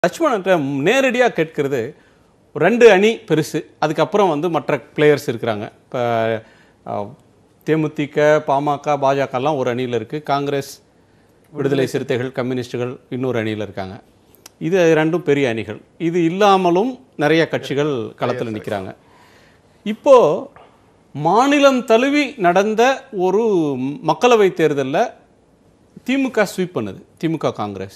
லட்சுமணன்ட்ட நேரடியாக கேட்கறது ரெண்டு அணி பெருசு அதுக்கப்புறம் வந்து மற்ற பிளேயர்ஸ் இருக்கிறாங்க இப்போ தேமுதிக பாமக பாஜகலாம் ஒரு அணியில் இருக்குது காங்கிரஸ் விடுதலை சிறுத்தைகள் கம்யூனிஸ்டுகள் இன்னொரு அணியில் இருக்காங்க இது ரெண்டும் பெரிய அணிகள் இது இல்லாமலும் நிறைய கட்சிகள் களத்தில் நிற்கிறாங்க இப்போ மாநிலம் தழுவி நடந்த ஒரு மக்களவைத் தேர்தலில் திமுக ஸ்வீப் பண்ணுது திமுக காங்கிரஸ்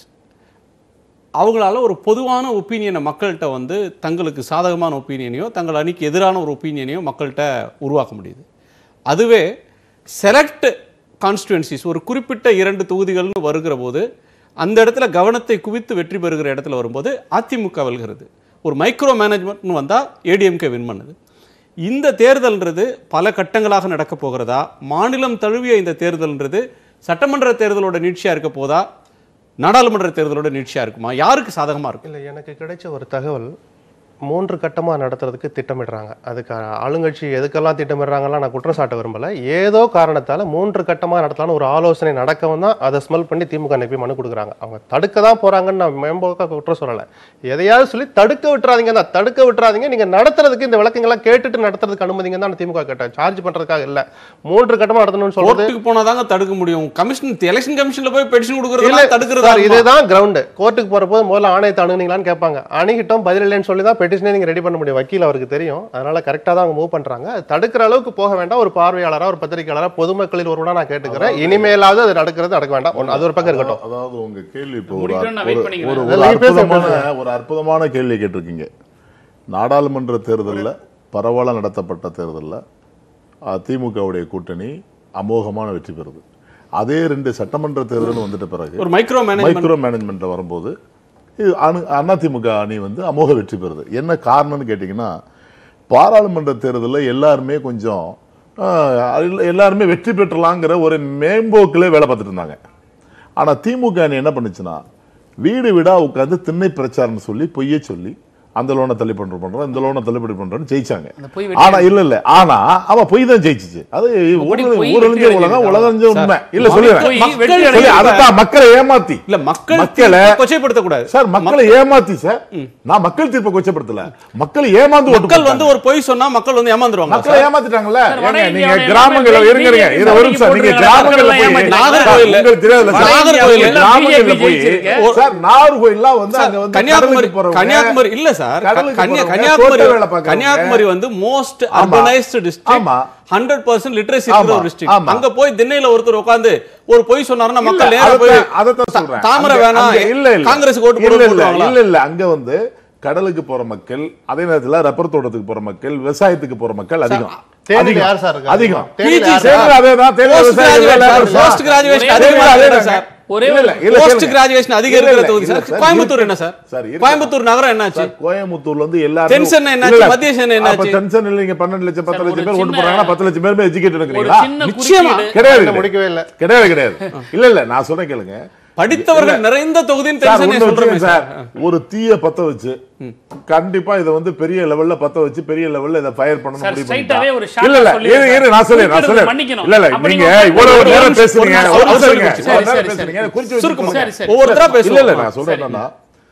அவங்களால ஒரு பொதுவான ஒப்பீனியனை மக்கள்கிட்ட வந்து தங்களுக்கு சாதகமான ஒப்பீனியனையோ தங்கள் அணிக்கு எதிரான ஒரு ஒப்பீனியனையோ மக்கள்கிட்ட உருவாக்க முடியுது அதுவே செலக்ட் கான்ஸ்டுவன்சிஸ் ஒரு குறிப்பிட்ட இரண்டு தொகுதிகள்னு வருகிற போது அந்த இடத்துல கவனத்தை குவித்து வெற்றி பெறுகிற இடத்துல வரும்போது அதிமுக வெல்கிறது ஒரு மைக்ரோ மேனேஜ்மெண்ட்னு வந்தால் ஏடிஎம்கே வின் பண்ணுது இந்த தேர்தல்ன்றது பல கட்டங்களாக நடக்க போகிறதா மாநிலம் தழுவிய இந்த தேர்தல்ன்றது சட்டமன்ற தேர்தலோட நீட்சியாக இருக்க போதா நாடாளுமன்ற தேர்தலோட நீட்சியாக இருக்குமா யாருக்கு சாதகமாக இருக்கும் இல்லை எனக்கு கிடைச்ச ஒரு தகவல் மூன்று கட்டமாக நடத்துறதுக்கு திட்டமிடுறாங்க அதுக்கு ஆளுங்கட்சி எதுக்கெல்லாம் திட்டமிடுறாங்கலாம் நான் குற்றம் சாட்ட விரும்பல ஏதோ காரணத்தால் மூன்று கட்டமாக நடத்தலாம்னு ஒரு ஆலோசனை நடக்கவும் தான் அதை ஸ்மெல் பண்ணி திமுக அனுப்பி மனு கொடுக்குறாங்க அவங்க தடுக்க தான் போகிறாங்கன்னு நான் மேம்போக்காக குற்றம் சொல்லலை எதையாவது சொல்லி தடுக்க விட்டுறாதீங்க தான் தடுக்க விட்டுறாதீங்க நீங்கள் நடத்துறதுக்கு இந்த விளக்கங்கள்லாம் கேட்டுட்டு நடத்துறதுக்கு அனுமதிங்க தான் திமுக கேட்டேன் சார்ஜ் பண்ணுறதுக்காக இல்லை மூன்று கட்டமாக நடத்தணும்னு சொல்றது கோர்ட்டுக்கு போனாதாங்க தடுக்க முடியும் கமிஷன் எலெக்ஷன் கமிஷன்ல போய் பெட்டிஷன் இல்ல கொடுக்கறது தடுக்கிறது சார் இதுதான் கிரவுண்ட் கோர்ட்டுக்கு போறப்போ முதல்ல ஆணையத்தை அணுகுனீங்களான்னு கேட்பாங்க அணுகிட்டோம் பதில் இல்லைன்னு சொல்லி தான் பெட்டிஷனே நீங்க ரெடி பண்ண முடியும் வக்கீல் அவருக்கு தெரியும் அதனால கரெக்டா தான் அவங்க மூவ் பண்றாங்க அது தடுக்கிற அளவுக்கு போக வேண்டாம் ஒரு பார்வையாளரா ஒரு பத்திரிகையாளரா பொதுமக்களில் ஒருவனா நான் கேட்டுக்கிறேன் இனிமேலாவது அது நடக்கிறது நடக்க வேண்டாம் ஒண்ணு, அது ஒரு பக்கம் இருக்கட்டும் அதாவது உங்க கேள்வி இப்போ ஒரு முடிக்கணும்னு நான் wait ஒரு- பண்ணிக்கிறேன். ஒரு- ஒரு அதெல்லாம் இப்பயே அற்புதமான பேசுங்க. ஒரு அற்புதமான கேள்வி கேட்டிருக்கீங்க நாடாளுமன்ற தேர்தலில் பரவலாக நடத்தப்பட்ட தேர்தலில் திமுகவுடைய கூட்டணி அமோகமான வெற்றி பெறுது அதே ரெண்டு சட்டமன்ற தேர்தல் வந்துட்ட பிறகு ஒரு மைக்ரோ மேனேஜ்மெண்ட் மைக்ரோ மேனேஜ்மெண்ட்ல வரும்போது இது அணு அதிமுக அணி வந்து அமோக வெற்றி பெறுது என்ன காரணம்னு கேட்டிங்கன்னா பாராளுமன்ற தேர்தலில் எல்லாருமே கொஞ்சம் ஆஹ், எல்லா- எல்லாருமே வெற்றி பெற்றலாங்கிற ஒரு மேம்போக்கில் வேலை பார்த்துட்டு இருந்தாங்க ஆனால் திமுக அணி என்ன பண்ணுச்சுன்னா வீடு வீடா உட்காந்து திண்ணை பிரச்சாரம் சொல்லி பொய்யே சொல்லி அந்த லோனை தள்ளுபடி பண்றோம் இந்த லோனை தள்ளுபடி பண்றோம்னு ஜெயிச்சாங்க அந்த பொய் ஆனா இல்ல இல்ல ஆனா அவ பொய் தான் ஜெயிச்சிச்சு அது அப்படி ஊரக- பொய் ஊரறிஞ்ச வெற்றி உலகம் அடைஞ்சிருக்கா? உலகறிஞ்ச உண்மை இல்ல பொய் சொல்லுறேன் வெற்றி மக்கள் சொல்லி அடைஞ்சிருக்கா? அதைத்தான் மக்களை ஏமாத்தி இல்ல மக்கள் மக்களை தீர்ப்பை கொச்சைப்படுத்தக்கூடாது சார் மக்களை ஏமாத்தி சார் நான் மக்கள் தீர்ப்பை கொச்சப்படுத்தல மக்கள் ஏமாந்து ஓட்டு மக்கள் போட்டாங்க. வந்து ஒரு பொய் சொன்னா மக்கள் வந்து ஏமாந்துருவாங்க மக்களை ஏமாத்திட்டாங்கல்ல சார், வட ஏங்க, நீங்க இந்தியாவுல கிராமங்கள்ல எல்லாமே இருங்க இருங்க இதை ஒரு நிமிஷம் நீங்க போட்டுருக்காங்க. கிராமங்கள்ல மக்கள் போய் ஏமாத்திட்டாங்க. நாகர்கோயில் உங்களுக்கு தெரியாதுல்ல சார். நாகர்கோயில் எல்லாம் கிராமங்கள்ல BJP போய் ஜெயிச்சிருக்கு. சார் நாகர்கோயில்லாம் வந்து சார், அங்க வந்து கன்னியாகுமரி கடலுக்கு போறவங்க, கன்னியாகுமரி இல்ல சார் கடலுக்கு கன்னியா- போறவங்க, கன்னியாகுமரி தோட்ட வேலை பார்க்கறவங்க. கன்னியாகுமரி வந்து மோஸ்ட் ஆமா. அர்பனைஸ்டு டிஸ்ட்ரிக்ட் ஆமா. ஹண்ட்ரட் பர்சன்ட் லிட்ரஸி இருக்கிற ஆமா. ஒரு டிஸ்ட்ரிக்ட் ஆமா. அங்க போய் திண்ணையில ஒருத்தர் உட்கார்ந்து ஒரு பொய் சொன்னாருன்னா மக்கள் இல்ல, நேரா போய் அதைத்தான் அதைத்தான் தா- சொல்றேன். தாமரை அங்க- வேணாம் அங்க இல்ல, இல்ல. காங்கிரஸுக்கு ஓட்டு இல்ல, போட இல்ல, போடுவாங்களா இல்ல இல்ல அங்க வந்து கடலுக்கு போற மக்கள் அதே நேரத்துல ரப்பர் தோட்டத்துக்கு போற மக்கள் விவசாயத்துக்கு போற மக்கள் அதிகம் தேனியில அதிகம். யார் சார் இருக்கா? அதிகம் தேனியில PG யார் சார். தேனியில அதேதான், தேனியில Post விவசாயிகள் graduate வேலை சார், post graduation தேனியில அதிகமா அதேதான் இருக்கு சார். ஒரே இல்ல, இல்ல, இல்ல, போஸ்ட் கேளுங்க. கிராஜுவேஷன் அதிகம் இல்ல, இருக்கிற இல்ல, தொகுதி இல்ல, சார் சார், கோயம்புத்தூர் இருக்கு. என்ன சார் சார், இருக்கு. கோயம்புத்தூர் நகரம் என்னாச்சு சார், கோயம்புத்தூர்ல வந்து எல்லாரும் டென்ஷன் என்னாச்சு? இல்ல, மத்திய சென்னை என்னாச்சு? அப்ப டென்ஷன் இல்லைங்க பன்னெண்டு லட்சம் பத்து சார், லட்சம் ஒரு பேர் ஓட்டு சின்ன- போறாங்கன்னா பத்து லட்சம் பேர் எஜுகேட் ஒரு இருக்கிறீங்களா சின்ன நிச்சயமா. குறுக்கீடு கிடையாது இன்னும் கிடையாது. முடிக்கவே இல்லை கிடையாது கிடையாது இல்ல இல்ல நான் சொல்றேன் கேளுங்க படித்தவர்கள் நிறைந்த தொகுதின்னு சார், டென்ஷன் ஒண்ணு சொல்றேன் வச்சுக்கோங்க சார் சார் ஒரு தீய பத்த வச்சு கண்டிப்பா இதை வந்து பெரிய லெவல்ல பத்த வச்சு பெரிய லெவல்ல இதை ஃபயர் பண்ணணும் சார், முடிவு straight பண்ணிட்டா. ஆவே ஒரு short இல்ல இல்ல ஆ சொல்லிடுங்க இரு இரு நான் சொல்றேன் நான் குறுக்கிடுறது சொல்றேன் மன்னிக்கணும். இல்ல இல்ல அப்ப நீங்க நீங்க இவ்வளவு ஒரு நேரம் நிமிஷம், பேசுறீங்க ஒரு ஒரு நிமிஷம், அவசரங்க சரி, இவ்வளவு சரி, நேரம் சரி. பேசுறீங்க குறிச்சு சுருக்கமா. வச்சுக்கோங்க. சரி, சரி. ஒவ்வொருத்தரா இல்ல இல்ல பேசுவோம் நான் சொல்றேன் என்னன்னா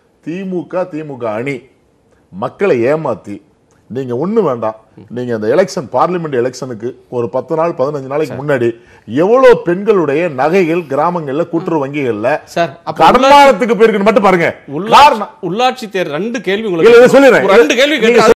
திமுக திமுக அணி மக்களை ஏமாத்தி நீங்க ஒண்ணு வேண்டாம் நீங்க அந்த எலெக்ஷன் பார்லிமெண்ட் எலெக்ஷனுக்கு ஒரு பத்து நாள் பதினஞ்சு நாளைக்கு முன்னாடி எவ்வளவு பெண்களுடைய நகைகள் கிராமங்கள்ல கூட்டுறவு வங்கிகள்ல சார், அப்ப கடமானத்துக்கு போயிருக்குன்னு மட்டும் பாருங்க உள்ளாட்சி காரணம் உள்ளாட்சி தேர் ரெண்டு கேள்வி இல்ல, இதை உங்களுக்கு சொல்லிடுறேன். ஒரு ரெண்டு கேள்வி நீங்க கேட்டு